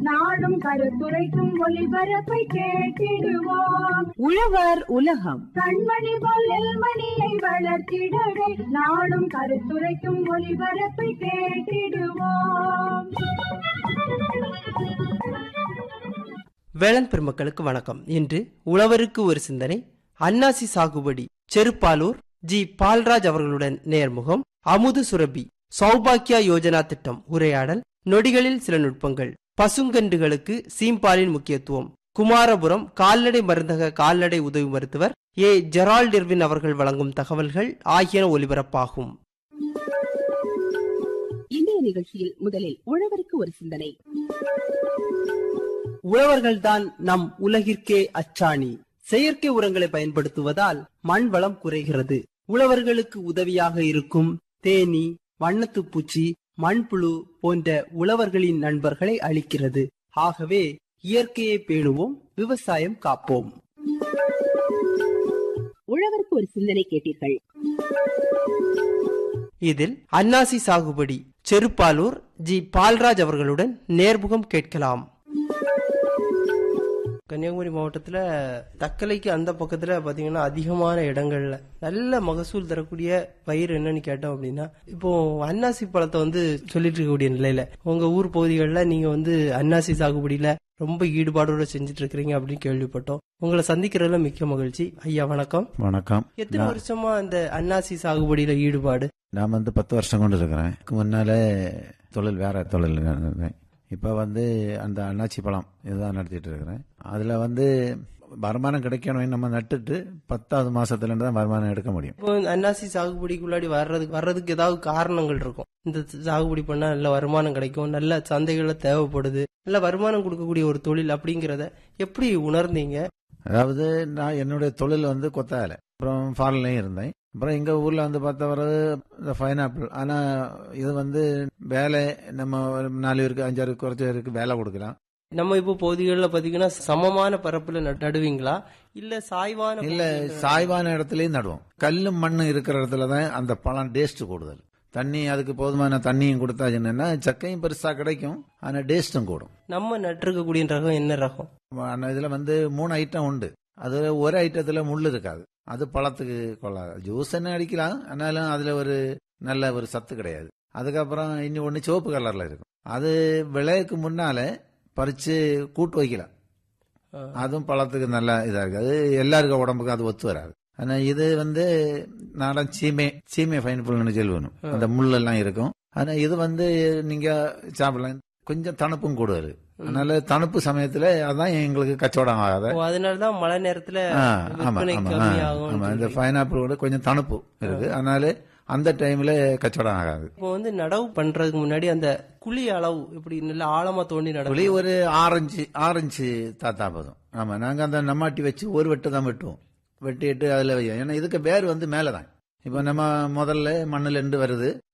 நாடும் கருத்துரைக்கும் ஒளிபரப்பை கேட்டிடுவோம் உழவர் உலகம் கண்மணி பொல்லில் மணியை வளர்த்திடவே நாடும் கருத்துரைக்கும் ஒளிபரப்பை கேட்டிடுவோம் வேளாண் பெருமக்களுக்கு வணக்கம் இன்று உழவருக்கு ஒரு சிந்தனை அன்னாசி சாகுபடி செருப்பாலூர் ஜி பால்ராஜ் அவர்களுடன் நேர்முகம் அமுது சுரபி சௌபாக்கியா யோஜனா திட்டம் உரையாடல் நொடிகளில் சில நுட்பங்கள் பசுங்கன்றுகளுக்கு சீம்பாலின் முக்கியத்துவம் குமாரபுரம் கால்நடை மருந்தக கால்நடை உதவி மருத்துவர் ஏ ஜெரால்டிர்வின் அவர்கள் வழங்கும் தகவல்கள் ஆகியன ஒலிபரப்பாகும் இன்றைய நிகழ்ச்சியில் முதலில் உழவருக்கு ஒரு சிந்தனை உழவர்கள்தான் நம் உலகிற்கே அச்சாணி செயற்கை உரங்களை பயன்படுத்துவதால் மண் வளம் குறைகிறது உழவர்களுக்கு உதவியாக இருக்கும் தேனீ வண்ணத்துப் பூச்சி மண்புழு போன்ற உழவர்களின் நண்பர்களை அளிக்கிறது ஆகவே இயற்கையை பேணுவோம் விவசாயம் காப்போம் உழவருக்கு ஒரு சிந்தனை கேட்டீர்கள் இதில் அன்னாசி சாகுபடி செருப்பாலூர் ஜி பால்ராஜ் அவர்களுடன் நேர்முகம் கேட்கலாம் கன்னியாகுமரி மாவட்டத்துல தக்கலைக்கு அந்த பக்கத்துல பாத்தீங்கன்னா அதிகமான இடங்கள்ல நல்ல மகசூல் தரக்கூடிய பயிர் என்னன்னு கேட்டோம் அப்படின்னா இப்போ அன்னாசி பழத்தை வந்து சொல்லிட்டு இருக்கக்கூடிய நிலையில உங்க ஊர் பகுதிகளில் நீங்க வந்து அன்னாசி சாகுபடியில ரொம்ப ஈடுபாடோட செஞ்சுட்டு இருக்கிறீங்க அப்படின்னு கேள்விப்பட்டோம் உங்களை சந்திக்கிறதுல மிக்க மகிழ்ச்சி ஐயா வணக்கம் வணக்கம் எத்தனை வருஷமா அந்த அன்னாசி சாகுபடியில ஈடுபாடு நான் வந்து பத்து வருஷம் கொண்டு இருக்கிறேன் இதுக்கு முன்னாலே தொழில் வேற தொழில் இருந்தேன் இப்போ வந்து அந்த அன்னாச்சி பழம் இதுதான் நடத்திட்டு இருக்கிறேன் அதில் வந்து வருமானம் கிடைக்கணும் நம்ம நட்டுட்டு பத்தாவது மாசத்துல இருந்து தான் வருமானம் எடுக்க முடியும் இப்போ இந்த அன்னாசி சாகுபடிக்குள்ளாடி வர்றதுக்கு வர்றதுக்கு ஏதாவது காரணங்கள் இருக்கும் இந்த சாகுபடி பண்ணா நல்ல வருமானம் கிடைக்கும் நல்ல சந்தைகள்ல தேவைப்படுது நல்ல வருமானம் கொடுக்கக்கூடிய ஒரு தொழில் அப்படிங்கறத எப்படி உணர்ந்தீங்க அதாவது நான் என்னுடைய தொழில் வந்து கொத்தாலை அப்புறம் ஃபாரின்லையும் இருந்தேன் அப்புறம் எங்க ஊர்ல வந்து பார்த்த வர்றது இந்த பைனாப்பிள் ஆனா இது வந்து வேலை நம்ம ஒரு நாலு பேருக்கு அஞ்சாறு குறைச்ச பேருக்கு வேலை கொடுக்கலாம் நம்ம இப்போ பகுதிகளில் பாத்தீங்கன்னா சமமான பரப்புல நடு- நடுவீங்களா இல்ல சாய்வான இல்ல பகுதிகள்ல- சாய்வான இடத்துலயும் நடுவோம் கல்லும் மண்ணும் இருக்கிற இடத்துல தான் அந்த பழம் டேஸ்ட் கூடுதல் தண்ணி அதுக்கு போதுமான தண்ணியும் கொடுத்தா என்னன்னா சக்கையும் பெருசா கிடைக்கும் ஆனா டேஸ்டும் கூடும் நம்ம நட்டிருக்கக்கூடிய ரகம் என்ன ரகம் ஆனா இதுல வந்து மூணு ஐட்டம் உண்டு அது ஒரு ஐட்டத்துல முள் இருக்காது அது பழத்துக்கு கொள்ளாது ஜூஸ் என்ன அடிக்கலாம் ஆனாலும் அதுல ஒரு நல்ல ஒரு சத்து கிடையாது அதுக்கப்புறம் இன்னும் ஒண்ணு சிவப்பு கலர்ல இருக்கும் அது விளையக்கு முன்னால பறிச்சு கூட்டு வைக்கலாம் ஆ. அதுவும் பழத்துக்கு நல்லா இதா இருக்கு அது எல்லாருக்கும் உடம்புக்கு அது ஒத்து வராது ஆனா இது வந்து நாடன் சீமை சீமை ஃபைன் புல்னு சொல்லுவணும் அந்த முள் எல்லாம் இருக்கும் ஆனா இது வந்து நீங்க சாப்பிடலாம் கொஞ்சம் தணுப்பும் கூடுதல் அதனால தணுப்பு சமயத்துல அதான் எங்களுக்கு கச்சவடம் ஆகாத ஓ, அதனாலதான் மழை நேரத்துல ஆ, ஆமா விற்பனை ஆமா ஆ, கம்மியாகும் ஆமா இந்த பைனாப்பிளோட கொஞ்சம் தணுப்பு இருக்கு அதனால அந்த டைம்ல கச்சவடம் ஆகாது இப்போ வந்து நடவு பண்றதுக்கு முன்னாடி அந்த குழி அளவு இப்படி நல்ல ஆழமா தோண்டி புளி நடவு ஒரு ஆரஞ்சு ஆரஞ்சு தாத்தா போதும் ஆமா நாங்க அந்த நம்மாட்டி வச்சு ஒரு வெட்டு தான் வெட்டுவோம் வெட்டிட்டு அதுல வையும் ஏன்னா இதுக்கு வேர் வந்து மேலதான் இப்ப நம்ம முதல்ல மண்ணுல இருந்து வருது